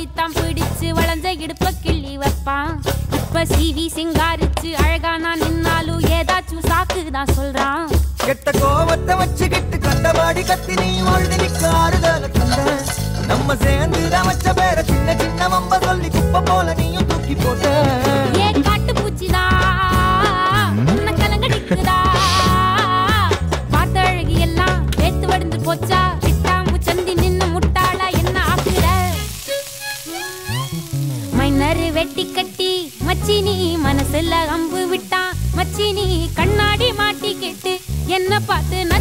போய்த்தான் பிடிச்சு வளைஞ்ச இடுப்ப கிள்ளி வைப்பான் இப்ப சீவி சிங்காரிச்சு அழகா நான் நின்னாலும் ஏதாச்சும் சாக்கு தான் சொல்றான் கெட்ட கோவத்தை வச்சுக்கிட்டு கண்டபாடி கத்தி நீ வாழ்ந்து நிக்க ஆறுதல தந்த நம்ம சேர்ந்து வச்ச பேர சின்ன சின்ன வம்ப சொல்லி குப்பை போல நீயும் தூக்கி போட்ட ஏ காட்டு பூச்சிதா உன்னை கலங்கடிக்குதா பார்த்த அழகி எல்லாம் வேத்து வடிந்து போச்சா விட்டாமு சந்தி நின்னு முட்டாளா என்ன ஆக்குற மைனர் வெட்டி கட்டி மச்சினி மனசுல அம்பு விட்டான் மச்சினி கண்ணாடி மாட்டி கேட்டு என்ன பார்த்து